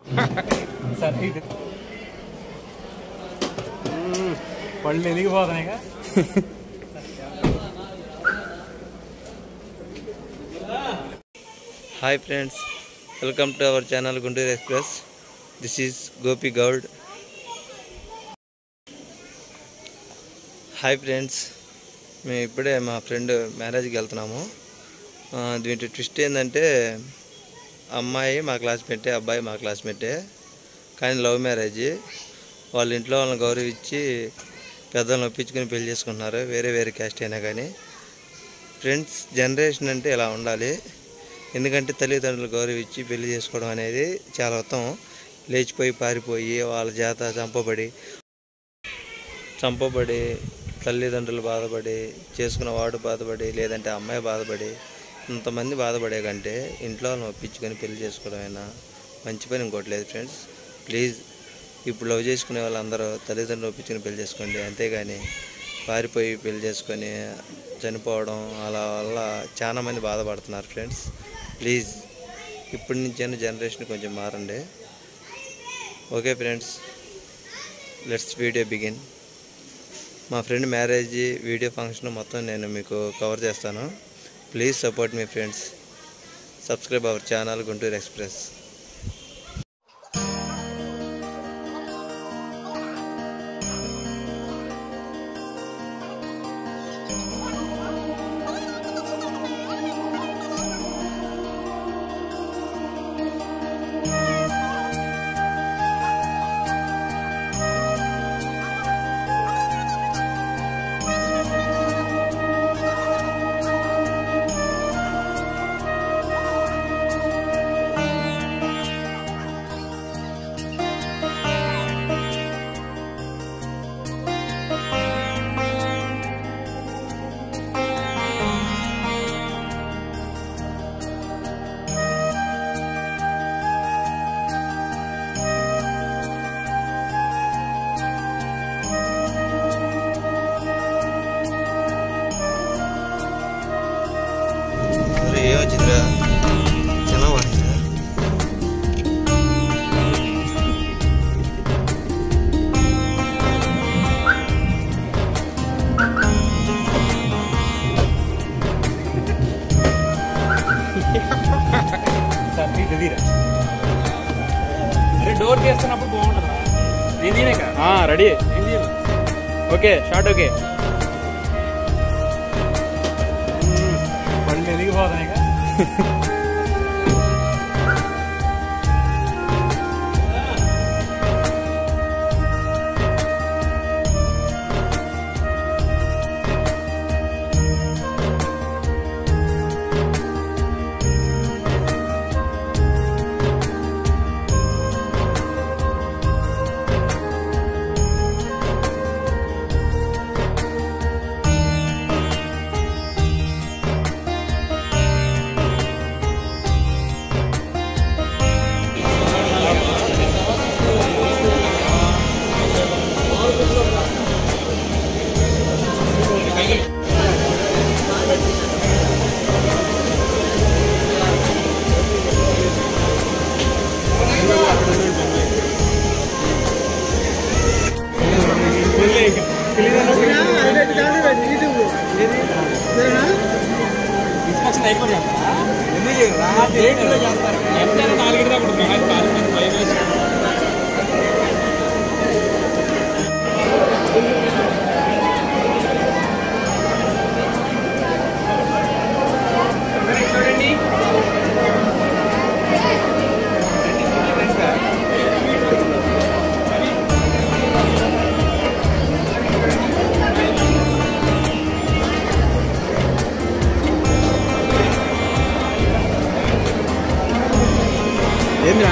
సరే ఇది. మ్మ్. పళ్ళు ఎదిగిపోతున్నాయిగా hi friends welcome to our channel Guntur express this is Gopi Goud hi friends మేము ఇప్పుడే మా ఫ్రెండ్ మ్యారేజ్కి వెళ్తున్నాము ఆ, దీంట్లో ట్విస్ట్ ఏంటంటే అమ్మాయి మా క్లాస్మేటే అబ్బాయి మా క్లాస్మేటే కానీ లవ్ మ్యారేజ్ వాళ్ళ ఇంట్లో వాళ్ళని గౌరవించి పెద్దలను ఒప్పించుకొని పెళ్లి చేసుకుంటున్నారు వేరే వేరే క్యాస్ట్ అయినా కానీ ఫ్రెండ్స్ జనరేషన్ అంటే ఇలా ఉండాలి ఎందుకంటే తల్లిదండ్రులు గౌరవించి పెళ్లి చేసుకోవడం అనేది చాలా ఉత్తమం లేచిపోయి పారిపోయి వాళ్ళ చేత చంపబడి చంపబడి తల్లిదండ్రులు బాధపడి చేసుకున్న వాడు బాధపడి లేదంటే అమ్మాయి బాధపడి ఇంతమంది బాధపడే కంటే ఇంట్లో వాళ్ళని ఒప్పించుకొని పెళ్లి చేసుకోవడమైనా మంచి పని ఇంకోటి లేదు ఫ్రెండ్స్ ప్లీజ్ ఇప్పుడు లవ్ చేసుకునే వాళ్ళందరూ తల్లిదండ్రులు ఒప్పించుకొని పెళ్లి చేసుకోండి అంతేగాని పారిపోయి పెళ్లి చేసుకొని చనిపోవడం అలా వల్ల చాలా మంది బాధపడుతున్నారు ఫ్రెండ్స్ ప్లీజ్ ఇప్పటి నుంచైనా జనరేషన్ కొంచెం మారండి okay friends let's video begin మా ఫ్రెండ్ మ్యారేజ్ వీడియో ఫంక్షన్ మొత్తం నేను మీకు కవర్ చేస్తాను ప్లీజ్ సపోర్ట్ మీ friends subscribe our channel Guntur express అరే ఏమొచ్చిందిరా చాలా వచ్చిందిరా సరే ఇది తీరా అరే డోర్ తీస్తున్నప్పుడు బాగుంటుందా నేను తీనే కదా రెడీ నేను తీయను ఓకే షార్ట్ ఓకే పళ్ళు ఎదిగిపోతున్నాయిగా ఇన్స్పెక్షన్ అయిపోయి చేస్తారా ఎంత నాలుగింటి దాకా ఉంటుంది అది కాదు మంది భయం వేసి చూడండి ఏంద్రా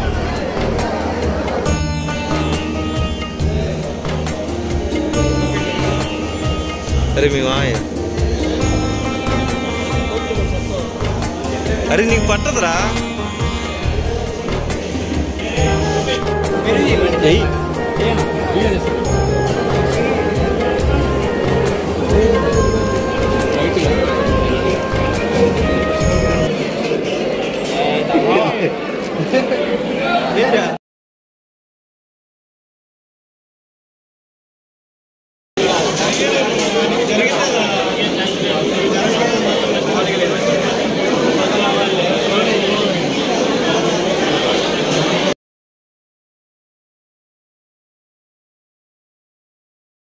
అరే మీ మామయ్య అరే నీకు పట్టదురా ఎయ్. వీడియో చేస్తాను